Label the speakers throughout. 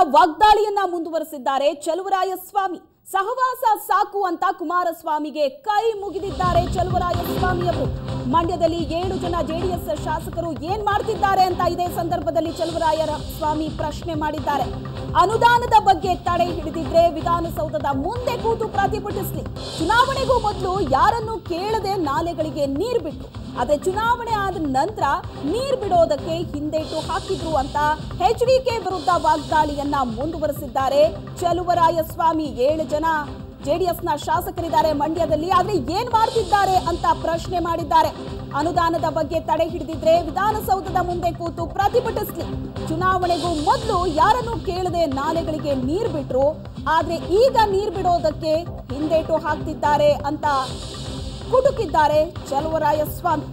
Speaker 1: ವಾಗ್ದಾಳಿಯನ್ನ ಮುಂದುವರೆಸಿದ್ದಾರೆ ಚಲುವರಾಯ ಸ್ವಾಮಿ ಸಹವಾಸ ಸಾಕು ಅಂತ ಕುಮಾರಸ್ವಾಮಿಗೆ ಕೈ ಮುಗಿದಿದ್ದಾರೆ ಚಲುವರಾಯ ಸ್ವಾಮಿ ಅವರು ಮಂಡ್ಯದಲ್ಲಿ ಏಳು ಜನ ಜೆಡಿಎಸ್ ಶಾಸಕರು ಏನ್ ಮಾಡ್ತಿದ್ದಾರೆ ಅಂತ ಇದೇ ಸಂದರ್ಭದಲ್ಲಿ ಚಲುವರಾಯ ಸ್ವಾಮಿ ಪ್ರಶ್ನೆ ಮಾಡಿದ್ದಾರೆ ಅನುದಾನದ ಬಗ್ಗೆ ತಡೆ ಹಿಡಿದಿದ್ರೆ ವಿಧಾನಸೌಧದ ಮುಂದೆ ಕೂತು ಪ್ರತಿಭಟಿಸಲಿ ಚುನಾವಣೆಗೂ ಮೊದಲು ಯಾರನ್ನು ಕೇಳದೆ ನಾಲೆಗಳಿಗೆ ನೀರು ಬಿಟ್ರು ಆದ್ರೆ ಚುನಾವಣೆ ಆದ ನಂತರ ನೀರ್ ಬಿಡೋದಕ್ಕೆ ಹಿಂದೇಟು ಹಾಕಿದ್ರು ಅಂತ ಎಚ್ ಡಿಕೆ ವಿರುದ್ಧ ವಾಗ್ದಾಳಿಯನ್ನ ಮುಂದುವರೆಸಿದ್ದಾರೆ ಚಲುವರಾಯ ಸ್ವಾಮಿ ಏಳು ಜನ ಜೆಡಿಎಸ್ನ ಶಾಸಕರಿದ್ದಾರೆ ಮಂಡ್ಯದಲ್ಲಿ ಆದ್ರೆ ಏನ್ ಮಾಡ್ತಿದ್ದಾರೆ ಅಂತ ಪ್ರಶ್ನೆ ಮಾಡಿದ್ದಾರೆ ಅನುದಾನದ ಬಗ್ಗೆ ತಡೆ ಹಿಡಿದಿದ್ರೆ ವಿಧಾನಸೌಧದ ಮುಂದೆ ಕೂತು ಪ್ರತಿಭಟಿಸ್ಲಿ ಚುನಾವಣೆಗೂ ಮೊದಲು ಯಾರನ್ನು ಕೇಳದೆ ನಾಲೆಗಳಿಗೆ ನೀರ್ ಬಿಟ್ರು ಆದ್ರೆ ಈಗ ನೀರ್ ಬಿಡೋದಕ್ಕೆ ಹಿಂದೇಟು ಹಾಕ್ತಿದ್ದಾರೆ ಅಂತ ಕುಟುಕಿದ್ದಾರೆ ಚಲುವರಾಯ ಸ್ವಾಮಿ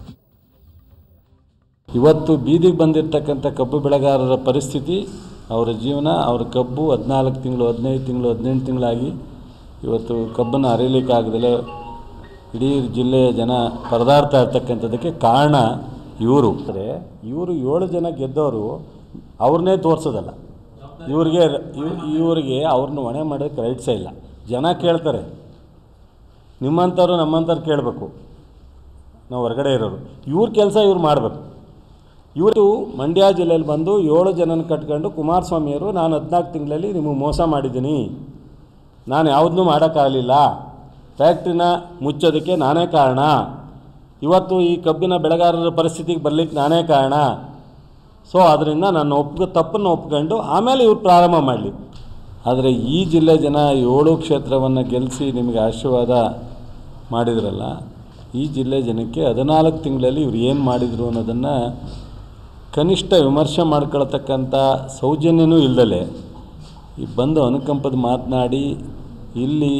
Speaker 2: ಇವತ್ತು ಬೀದಿಗೆ ಬಂದಿರತಕ್ಕಂಥ ಕಬ್ಬು ಬೆಳೆಗಾರರ ಪರಿಸ್ಥಿತಿ ಅವರ ಜೀವನ ಅವರ ಕಬ್ಬು ಹದಿನಾಲ್ಕು ತಿಂಗಳು ಹದಿನೈದು ತಿಂಗಳು ಹದಿನೆಂಟು ತಿಂಗಳಾಗಿ ಇವತ್ತು ಕಬ್ಬನ್ನು ಅರಿಲಿಕ್ಕಾಗದಲೇ ಇಡೀ ಜಿಲ್ಲೆಯ ಜನ ಪರದಾಡ್ತಾ ಇರ್ತಕ್ಕಂಥದ್ದಕ್ಕೆ ಕಾರಣ ಇವರು ಅಂದರೆ ಇವರು ಏಳು ಜನ ಗೆದ್ದವರು ಅವ್ರನ್ನೇ ತೋರಿಸೋದಲ್ಲ ಇವ್ರಿಗೆ ಇವ್- ಇವ್ರಿಗೆ ಅವ್ರನ್ನ ಹೊಣೆ ಮಾಡೋಕ್ಕೆ ರೈಟ್ಸೇ ಇಲ್ಲ ಜನ ಕೇಳ್ತಾರೆ ನಿಮ್ಮಂಥವ್ರು ನಮ್ಮಂಥವ್ರು ಕೇಳಬೇಕು ನಾವು ಹೊರಗಡೆ ಇರೋರು ಇವ್ರ ಕೆಲಸ ಇವ್ರು ಮಾಡಬೇಕು ಇವರು ಮಂಡ್ಯ ಜಿಲ್ಲೆಯಲ್ಲಿ ಬಂದು ಏಳು ಜನನ ಕಟ್ಕೊಂಡು ಕುಮಾರಸ್ವಾಮಿಯವರು ನಾನು ಹದಿನಾಲ್ಕು ತಿಂಗಳಲ್ಲಿ ನಿಮಗೆ ಮೋಸ ಮಾಡಿದ್ದೀನಿ ನಾನು ಯಾವುದನ್ನೂ ಮಾಡೋಕ್ಕಾಗಲಿಲ್ಲ ಫ್ಯಾಕ್ಟ್ರಿನ ಮುಚ್ಚೋದಕ್ಕೆ ನಾನೇ ಕಾರಣ ಇವತ್ತು ಈ ಕಬ್ಬಿನ ಬೆಳೆಗಾರರ ಪರಿಸ್ಥಿತಿಗೆ ಬರಲಿಕ್ಕೆ ನಾನೇ ಕಾರಣ ಸೊ ಅದರಿಂದ ನಾನು ಒಪ್ಕೊ ತಪ್ಪನ್ನು ಒಪ್ಕೊಂಡು ಆಮೇಲೆ ಇವ್ರು ಪ್ರಾರಂಭ ಮಾಡಲಿ ಆದರೆ ಈ ಜಿಲ್ಲೆ ಜನ ಏಳು ಕ್ಷೇತ್ರವನ್ನು ಗೆಲ್ಲಿಸಿ ನಿಮಗೆ ಆಶೀರ್ವಾದ ಮಾಡಿದ್ರಲ್ಲ ಈ ಜಿಲ್ಲೆ ಜನಕ್ಕೆ ಹದಿನಾಲ್ಕು ತಿಂಗಳಲ್ಲಿ ಇವ್ರು ಏನು ಮಾಡಿದರು ಅನ್ನೋದನ್ನು ಕನಿಷ್ಠ ವಿಮರ್ಶೆ ಮಾಡ್ಕೊಳ್ತಕ್ಕಂಥ ಸೌಜನ್ಯನೂ ಇಲ್ದಲೆ ಈ ಬಂದು ಅನುಕಂಪದ ಮಾತನಾಡಿ ಇಲ್ಲಿ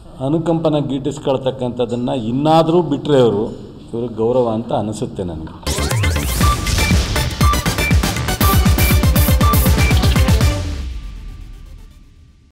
Speaker 2: ಅನುಕಂಪನ ಗೀಟಿಸ್ಕೊಳ್ತಕ್ಕಂಥದ್ದನ್ನು ಇನ್ನಾದರೂ ಬಿಟ್ಟರೆ ಅವರು ಇವ್ರಿಗೆ ಗೌರವ ಅಂತ ಅನಿಸುತ್ತೆ ನನಗೆ